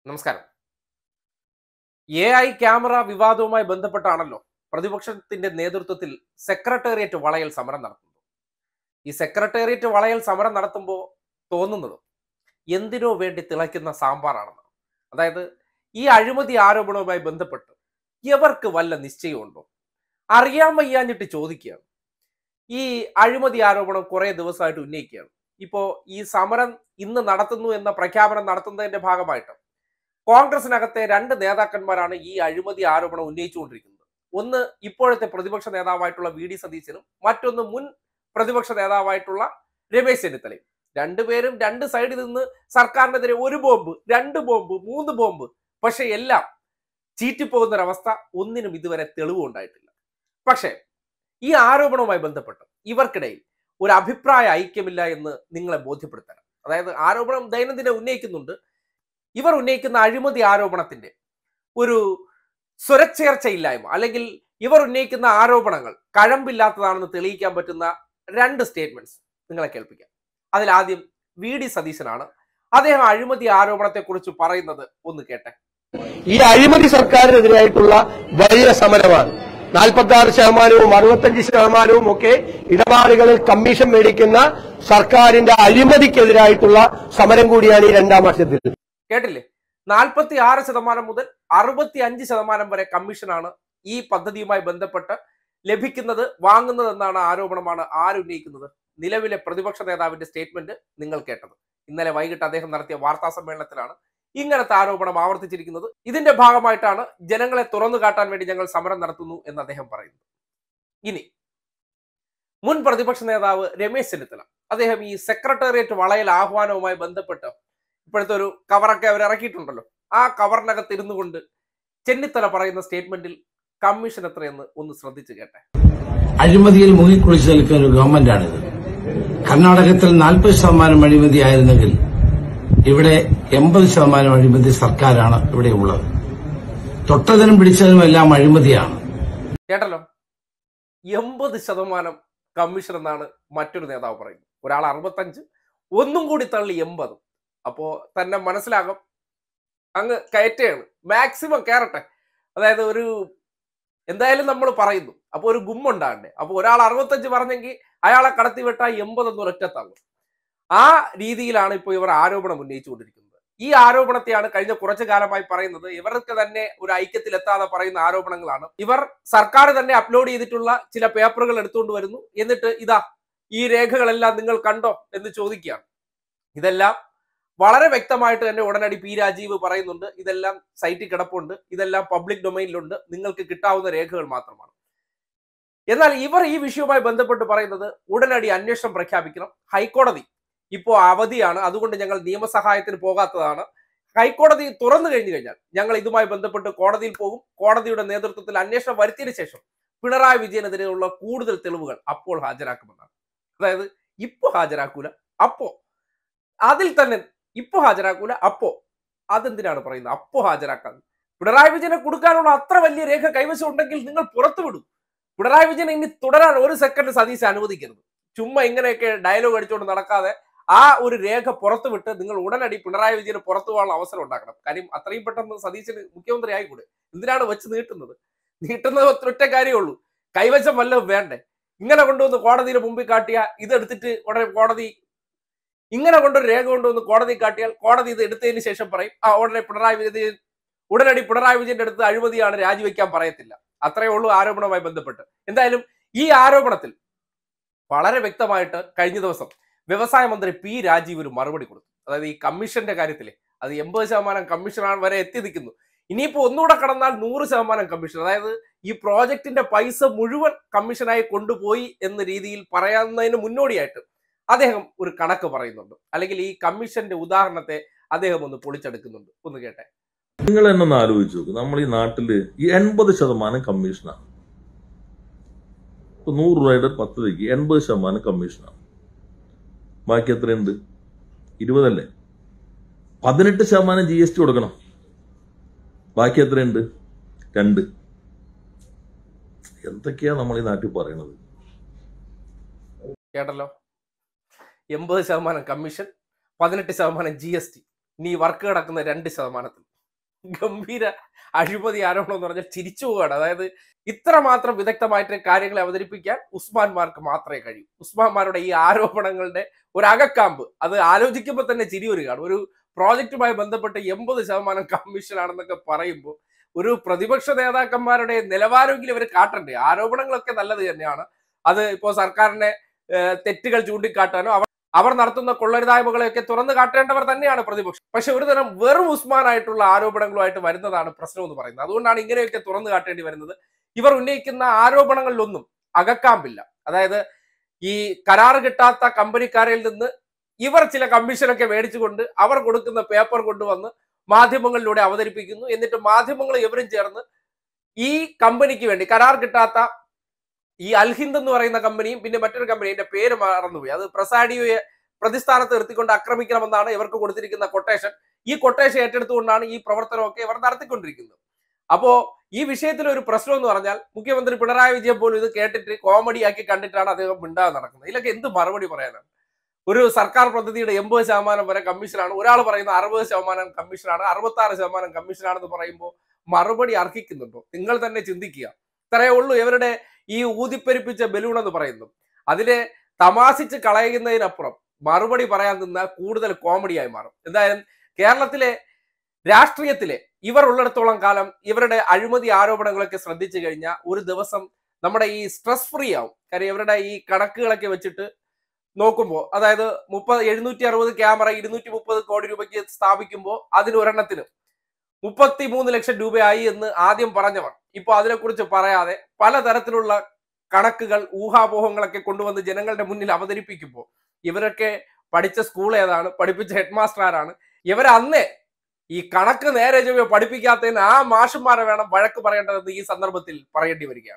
നമസ്കാരം A I camera വിവാദവുമായി ബന്ധപ്പെട്ടാണല്ലോ പ്രതിപക്ഷത്തിന്റെ നേതൃത്വത്തിൽ സെക്രട്ടേറിയറ്റ് വളയൽ സമരം നടത്തുന്നത് ഈ സെക്രട്ടേറിയറ്റ് വളയൽ സമരം നടത്തുമ്പോൾ തോന്നുന്നത് എന്തിനോ വേണ്ടി തിളയ്ക്കുന്ന സാമ്പാറാണെന്ന് അതായത് ഈ അഴിമതി ആരോപണവുമായി ബന്ധപ്പെട്ട് ഇവർക്ക് വല്ല നിശ്ചയമുണ്ടോ അറിയാൻ വയ്യാഞ്ഞിട്ട് ചോദിക്കുകയാണ് ഈ അഴിമതി ആരോപണം കുറെ ദിവസമായിട്ട് ഉന്നയിക്കുകയാണ് ഇപ്പോ ഈ സമരം ഇന്ന് നടത്തുന്നു എന്ന പ്രഖ്യാപനം നടത്തുന്നതിന്റെ ഭാഗമായിട്ട് കോൺഗ്രസിനകത്തെ രണ്ട് നേതാക്കന്മാരാണ് ഈ അഴിമതി ആരോപണം ഉന്നയിച്ചുകൊണ്ടിരിക്കുന്നത് ഒന്ന് ഇപ്പോഴത്തെ പ്രതിപക്ഷ നേതാവായിട്ടുള്ള വി ഡി സതീശനും മറ്റൊന്ന് മുൻ പ്രതിപക്ഷ നേതാവായിട്ടുള്ള രമേശ് ചെന്നിത്തലയും രണ്ടുപേരും രണ്ട് സൈഡിൽ നിന്ന് സർക്കാരിനെതിരെ ഒരു ബോംബ് രണ്ട് ബോംബ് മൂന്ന് ബോംബ് പക്ഷെ എല്ലാം ചീറ്റിപ്പോകുന്നൊരവസ്ഥ ഒന്നിനും ഇതുവരെ തെളിവ് ഉണ്ടായിട്ടില്ല പക്ഷേ ഈ ആരോപണവുമായി ബന്ധപ്പെട്ട് ഇവർക്കിടയിൽ ഒരു അഭിപ്രായ ഐക്യമില്ല എന്ന് നിങ്ങളെ ബോധ്യപ്പെടുത്തണം അതായത് ആരോപണം ദൈനംദിനം ഉന്നയിക്കുന്നുണ്ട് ഇവർ ഉന്നയിക്കുന്ന അഴിമതി ആരോപണത്തിന്റെ ഒരു സ്വരച്ചേർച്ചയില്ലായ്മ അല്ലെങ്കിൽ ഇവർ ഉന്നയിക്കുന്ന ആരോപണങ്ങൾ കഴമ്പില്ലാത്തതാണെന്ന് തെളിയിക്കാൻ പറ്റുന്ന രണ്ട് സ്റ്റേറ്റ്മെന്റ്സ് നിങ്ങളെ കേൾപ്പിക്കാം അതിൽ ആദ്യം വി ഡി സതീശനാണ് അദ്ദേഹം അഴിമതി ആരോപണത്തെക്കുറിച്ച് പറയുന്നത് ഒന്ന് കേട്ടെ ഈ അഴിമതി സർക്കാരിനെതിരായിട്ടുള്ള വലിയ സമരമാണ് നാൽപ്പത്തി ആറ് ശതമാനവും അറുപത്തഞ്ച് ശതമാനവും ഒക്കെ ഇടപാടുകളിൽ കമ്മീഷൻ മേടിക്കുന്ന സർക്കാരിന്റെ അഴിമതിക്കെതിരായിട്ടുള്ള സമരം കൂടിയാണ് ഈ രണ്ടാം വർഷത്തിൽ കേട്ടില്ലേ നാൽപ്പത്തി ആറ് ശതമാനം മുതൽ അറുപത്തി അഞ്ച് ശതമാനം വരെ കമ്മീഷനാണ് ഈ പദ്ധതിയുമായി ബന്ധപ്പെട്ട് ലഭിക്കുന്നത് വാങ്ങുന്നത് എന്നാണ് ആരോപണമാണ് ആരുന്നയിക്കുന്നത് നിലവിലെ പ്രതിപക്ഷ നേതാവിന്റെ സ്റ്റേറ്റ്മെന്റ് നിങ്ങൾ കേട്ടത് ഇന്നലെ വൈകിട്ട് അദ്ദേഹം നടത്തിയ വാർത്താ സമ്മേളനത്തിലാണ് ഇങ്ങനത്തെ ആരോപണം ആവർത്തിച്ചിരിക്കുന്നത് ഇതിന്റെ ഭാഗമായിട്ടാണ് ജനങ്ങളെ തുറന്നു കാട്ടാൻ വേണ്ടി ഞങ്ങൾ സമരം നടത്തുന്നു എന്ന് അദ്ദേഹം പറയുന്നു ഇനി മുൻ പ്രതിപക്ഷ നേതാവ് രമേശ് ചെന്നിത്തല അദ്ദേഹം ഈ സെക്രട്ടേറിയറ്റ് വളയൽ ആഹ്വാനവുമായി ബന്ധപ്പെട്ട് ഇപ്പോഴത്തെ ഒരു കവറൊക്കെ അവർ ഇറക്കിയിട്ടുണ്ടല്ലോ ആ കവറിനകത്ത് ഇരുന്നു കൊണ്ട് ചെന്നിത്തല പറയുന്ന സ്റ്റേറ്റ്മെന്റിൽ കമ്മീഷൻ എത്രയെന്ന് ഒന്ന് ശ്രദ്ധിച്ചു കേട്ടെ അഴിമതിയിൽ മുങ്ങിക്കുളിച്ചു നിൽക്കുന്ന ഒരു ഗവൺമെന്റാണിത് കർണാടകത്തിൽ നാൽപ്പത് ശതമാനം അഴിമതി ആയിരുന്നെങ്കിൽ ഇവിടെ എൺപത് ശതമാനം അഴിമതി സർക്കാരാണ് ഇവിടെ ഉള്ളത് തൊട്ടതിനും പിടിച്ചതിനും എല്ലാം അഴിമതിയാണ് കേട്ടല്ലോ എൺപത് ശതമാനം കമ്മീഷൻ എന്നാണ് മറ്റൊരു നേതാവ് പറയുന്നത് ഒരാൾ അറുപത്തഞ്ച് ഒന്നും കൂടി തള്ളി എൺപത് അപ്പോ തന്നെ മനസ്സിലാകും അങ്ങ് കയറ്റുകയാണ് മാക്സിമം കയറട്ടെ അതായത് ഒരു എന്തായാലും നമ്മൾ പറയുന്നു അപ്പൊ ഒരു ഗുമ്മുണ്ടാകണ്ടേ അപ്പൊ ഒരാൾ അറുപത്തഞ്ച് പറഞ്ഞെങ്കിൽ അയാളെ കടത്തി വിട്ടാൽ എൺപതെന്ന് ഒരൊറ്റത്താകും ആ രീതിയിലാണ് ഇപ്പോൾ ഇവർ ആരോപണം ഉന്നയിച്ചുകൊണ്ടിരിക്കുന്നത് ഈ ആരോപണത്തെയാണ് കഴിഞ്ഞ കുറച്ചു കാലമായി പറയുന്നത് ഇവർക്ക് തന്നെ ഒരു ഐക്യത്തിൽ എത്താതെ പറയുന്ന ആരോപണങ്ങളാണ് ഇവർ സർക്കാർ തന്നെ അപ്ലോഡ് ചെയ്തിട്ടുള്ള ചില പേപ്പറുകൾ എടുത്തുകൊണ്ട് വരുന്നു എന്നിട്ട് ഇതാ ഈ രേഖകളെല്ലാം നിങ്ങൾ കണ്ടോ എന്ന് ചോദിക്കുകയാണ് ഇതെല്ലാം വളരെ വ്യക്തമായിട്ട് തന്നെ ഉടനടി പി രാജീവ് പറയുന്നുണ്ട് ഇതെല്ലാം സൈറ്റിൽ കിടപ്പുണ്ട് ഇതെല്ലാം പബ്ലിക് ഡൊമൈനിലുണ്ട് നിങ്ങൾക്ക് കിട്ടാവുന്ന രേഖകൾ മാത്രമാണ് എന്നാൽ ഇവർ ഈ വിഷയവുമായി ബന്ധപ്പെട്ട് പറയുന്നത് ഉടനടി അന്വേഷണം പ്രഖ്യാപിക്കണം ഹൈക്കോടതി ഇപ്പോൾ അവധിയാണ് അതുകൊണ്ട് ഞങ്ങൾ നിയമസഹായത്തിന് പോകാത്തതാണ് ഹൈക്കോടതി തുറന്നു കഴിഞ്ഞു കഴിഞ്ഞാൽ ഞങ്ങൾ ഇതുമായി ബന്ധപ്പെട്ട് കോടതിയിൽ പോകും കോടതിയുടെ നേതൃത്വത്തിൽ അന്വേഷണം വരുത്തിയതിനു ശേഷം പിണറായി വിജയനെതിരെയുള്ള കൂടുതൽ തെളിവുകൾ അപ്പോൾ ഹാജരാക്കുമെന്നാണ് അതായത് ഇപ്പൊ ഹാജരാക്കൂല അപ്പോ അതിൽ തന്നെ ഇപ്പൊ ഹാജരാക്കൂല അപ്പോ അതെന്തിനാണ് പറയുന്നത് അപ്പോ ഹാജരാക്കാൻ പിണറായി വിജയനെ കൊടുക്കാനുള്ള അത്ര വലിയ രേഖ കൈവശം ഉണ്ടെങ്കിൽ നിങ്ങൾ പുറത്തു വിടും പിണറായി വിജയൻ ഇനി തുടരാൻ ഒരു സെക്കൻഡ് സതീശ് അനുവദിക്കരുത് ചുമ്മാ ഇങ്ങനെയൊക്കെ ഡയലോഗ് അടിച്ചുകൊണ്ട് നടക്കാതെ ആ ഒരു രേഖ പുറത്തു വിട്ട് നിങ്ങൾ ഉടനടി പിണറായി വിജയന് പുറത്തു പോകാനുള്ള അവസരം ഉണ്ടാക്കണം കാര്യം അത്രയും പെട്ടെന്ന് സതീശന് മുഖ്യമന്ത്രി ആയിക്കൂടെ എന്തിനാണ് വെച്ച് നീട്ടുന്നത് നീട്ടുന്നത് ഒറ്റ കാര്യമേ ഉള്ളൂ കൈവശം വല്ലതും വേണ്ടേ ഇങ്ങനെ കൊണ്ടുവന്ന് കോടതിയുടെ മുമ്പിൽ കാട്ടിയ ഇതെടുത്തിട്ട് ഉടനെ കോടതി ഇങ്ങനെ കൊണ്ടൊരു രേഖ കൊണ്ടുവന്ന് കോടതി കാട്ടിയാൽ കോടതി ഇത് എടുത്തതിന് ശേഷം പറയും ആ ഉടനെ പിണറായി വിജയൻ ഉടനടി പിണറായി വിജയന്റെ അടുത്ത് അഴിമതിയാണ് രാജിവെക്കാൻ പറയത്തില്ല അത്രയേ ഉള്ളൂ ആരോപണവുമായി ബന്ധപ്പെട്ട് എന്തായാലും ഈ ആരോപണത്തിൽ വളരെ വ്യക്തമായിട്ട് കഴിഞ്ഞ ദിവസം വ്യവസായ മന്ത്രി പി രാജീവ് ഒരു മറുപടി കൊടുത്തു അതായത് ഈ കമ്മീഷന്റെ കാര്യത്തിലെ അത് എൺപത് ശതമാനം കമ്മീഷനാണ് വരെ എത്തി നിൽക്കുന്നു ഇനിയിപ്പോ ഒന്നുകൂടെ കടന്നാൽ നൂറ് ശതമാനം കമ്മീഷൻ അതായത് ഈ പ്രോജക്റ്റിന്റെ പൈസ മുഴുവൻ കമ്മീഷനായി കൊണ്ടുപോയി എന്ന രീതിയിൽ പറയാവുന്നതിന് മുന്നോടിയായിട്ട് അദ്ദേഹം ഒരു കണക്ക് പറയുന്നുണ്ട് അല്ലെങ്കിൽ ഈ കമ്മീഷന്റെ ഉദാഹരണത്തെ അദ്ദേഹം ഒന്ന് പൊളിച്ചെടുക്കുന്നുണ്ട് ഒന്ന് കേട്ടെ നിങ്ങൾ തന്നെ ഒന്ന് ആലോചിച്ച് നോക്ക് നമ്മൾ ഈ നാട്ടില് ഈ എൺപത് ശതമാനം കമ്മീഷനാണ് ഇപ്പൊ നൂറ് രൂപയുടെ പദ്ധതിക്ക് എൺപത് ശതമാനം കമ്മീഷനാണ് ബാക്കി എത്രയുണ്ട് ഇരുപതല്ലേ പതിനെട്ട് ശതമാനം ജി എസ് ടി കൊടുക്കണം ബാക്കി എത്രയുണ്ട് രണ്ട് എന്തൊക്കെയാ നമ്മൾ ഈ നാട്ടിൽ പറയണത് കേട്ടല്ലോ എൺപത് ശതമാനം കമ്മീഷൻ പതിനെട്ട് ശതമാനം ജി എസ് ടി ഇനി ഈ വർക്ക് കിടക്കുന്ന രണ്ട് ശതമാനത്തിൽ ഗംഭീര അഴിമതി ആരോപണം എന്ന് പറഞ്ഞാൽ ചിരിച്ചു പോവുകയാണ് അതായത് ഇത്രമാത്രം വിദഗ്ധമായിട്ട് കാര്യങ്ങളെ അവതരിപ്പിക്കാൻ ഉസ്മാൻമാർക്ക് മാത്രമേ കഴിയൂ ഉസ്മാൻമാരുടെ ഈ ആരോപണങ്ങളുടെ ഒരു അകക്കാമ്പ് അത് ആലോചിക്കുമ്പോൾ തന്നെ ചിരി വരികയാണ് ഒരു പ്രോജക്റ്റുമായി ബന്ധപ്പെട്ട് എൺപത് ശതമാനം കമ്മീഷനാണെന്നൊക്കെ പറയുമ്പോൾ ഒരു പ്രതിപക്ഷ നേതാക്കന്മാരുടെ നിലവാരമെങ്കിലും ഇവർ കാട്ടണ്ടേ ആരോപണങ്ങളൊക്കെ നല്ലത് തന്നെയാണ് അത് ഇപ്പോൾ സർക്കാരിനെ ഏഹ്, തെറ്റുകൾ ചൂണ്ടിക്കാട്ടാനോ അവർ അവർ നടത്തുന്ന കൊള്ളരുതായ്മകളെയൊക്കെ തുറന്നു കാട്ടേണ്ടവർ തന്നെയാണ് പ്രതിപക്ഷം പക്ഷെ ഒരു തരം വെറും ഉസ്മാനായിട്ടുള്ള ആരോപണങ്ങളുമായിട്ട് വരുന്നതാണ് പ്രശ്നം എന്ന് പറയുന്നത് അതുകൊണ്ടാണ് ഇങ്ങനെയൊക്കെ തുറന്നു കാട്ടേണ്ടി വരുന്നത് ഇവർ ഉന്നയിക്കുന്ന ആരോപണങ്ങളിലൊന്നും അകക്കാമ്പില്ല അതായത് ഈ കരാർ കിട്ടാത്ത കമ്പനിക്കാരിൽ നിന്ന് ഇവർ ചില കമ്മീഷനൊക്കെ മേടിച്ചുകൊണ്ട് അവർ കൊടുക്കുന്ന പേപ്പർ കൊണ്ടുവന്ന് മാധ്യമങ്ങളിലൂടെ അവതരിപ്പിക്കുന്നു എന്നിട്ട് മാധ്യമങ്ങൾ ഇവരും ചേർന്ന് ഈ കമ്പനിക്ക് വേണ്ടി കരാർ കിട്ടാത്ത ഈ അൽഹിന്ദ് എന്ന് പറയുന്ന കമ്പനിയും പിന്നെ മറ്റൊരു കമ്പനി എന്റെ പേര് മറന്നുപോയി അത് പ്രസാഡിയോയെ പ്രതിസ്ഥാനത്ത് നിർത്തിക്കൊണ്ട് ആക്രമിക്കണമെന്നാണ് ഇവർക്ക് കൊടുത്തിരിക്കുന്ന കൊട്ടേഷൻ ഈ കൊട്ടേഷൻ ഏറ്റെടുത്തുകൊണ്ടാണ് ഈ പ്രവർത്തനമൊക്കെ ഇവർ നടത്തിക്കൊണ്ടിരിക്കുന്നത് അപ്പോ ഈ വിഷയത്തിൽ ഒരു പ്രശ്നം എന്ന് പറഞ്ഞാൽ മുഖ്യമന്ത്രി പിണറായി വിജയൻ പോലും ഇത് കേട്ടിട്ട് കോമഡിയാക്കി കണ്ടിട്ടാണ് അദ്ദേഹം മിണ്ടാതെ നടക്കുന്നത് ഇതിലൊക്കെ എന്ത് മറുപടി പറയാനാണ് ഒരു സർക്കാർ പദ്ധതിയുടെ എൺപത് ശതമാനം വരെ കമ്മീഷനാണ് ഒരാൾ പറയുന്ന അറുപത് ശതമാനം കമ്മീഷനാണ് അറുപത്തി ആറ് ശതമാനം കമ്മീഷനാണെന്ന് പറയുമ്പോൾ മറുപടി അർഹിക്കുന്നുണ്ടോ നിങ്ങൾ തന്നെ ചിന്തിക്കുക ഇത്രയേ ഉള്ളൂ ഇവരുടെ ഈ ഊതിപ്പെരിപ്പിച്ച ബലൂൺ എന്ന് പറയുന്നു അതിനെ തമാശിച്ച് കളയുന്നതിനപ്പുറം മറുപടി പറയാൻ നിന്നാൽ കൂടുതൽ കോമഡിയായി മാറും എന്തായാലും കേരളത്തിലെ രാഷ്ട്രീയത്തിലെ ഇവർ ഉള്ളിടത്തോളം കാലം ഇവരുടെ അഴിമതി ആരോപണങ്ങളൊക്കെ ശ്രദ്ധിച്ചു കഴിഞ്ഞാൽ ഒരു ദിവസം നമ്മുടെ ഈ സ്ട്രെസ് ഫ്രീ ആവും കാര്യം ഇവരുടെ ഈ കണക്കുകളൊക്കെ വെച്ചിട്ട് നോക്കുമ്പോൾ അതായത് മുപ്പത് എഴുന്നൂറ്റി അറുപത് ക്യാമറ ഇരുന്നൂറ്റി മുപ്പത് കോടി രൂപയ്ക്ക് സ്ഥാപിക്കുമ്പോൾ അതിന് ഒരെണ്ണത്തിന് മുപ്പത്തി മൂന്ന് ലക്ഷം രൂപയായി എന്ന് ആദ്യം പറഞ്ഞവർ ഇപ്പൊ അതിനെക്കുറിച്ച് പറയാതെ പലതരത്തിലുള്ള കണക്കുകൾ ഊഹാപോഹങ്ങളൊക്കെ കൊണ്ടുവന്ന് ജനങ്ങളുടെ മുന്നിൽ അവതരിപ്പിക്കുമ്പോൾ ഇവരൊക്കെ പഠിച്ച സ്കൂൾ ഏതാണ് പഠിപ്പിച്ച ഹെഡ് മാസ്റ്റർ ആരാണ് ഇവർ അന്നേ ഈ കണക്ക് നേരെ ചൊവ്വേ പഠിപ്പിക്കാത്തതിന് ആ മാഷന്മാരെ വേണം വഴക്ക് പറയേണ്ടതെന്ന് ഈ സന്ദർഭത്തിൽ പറയേണ്ടി വരികയാണ്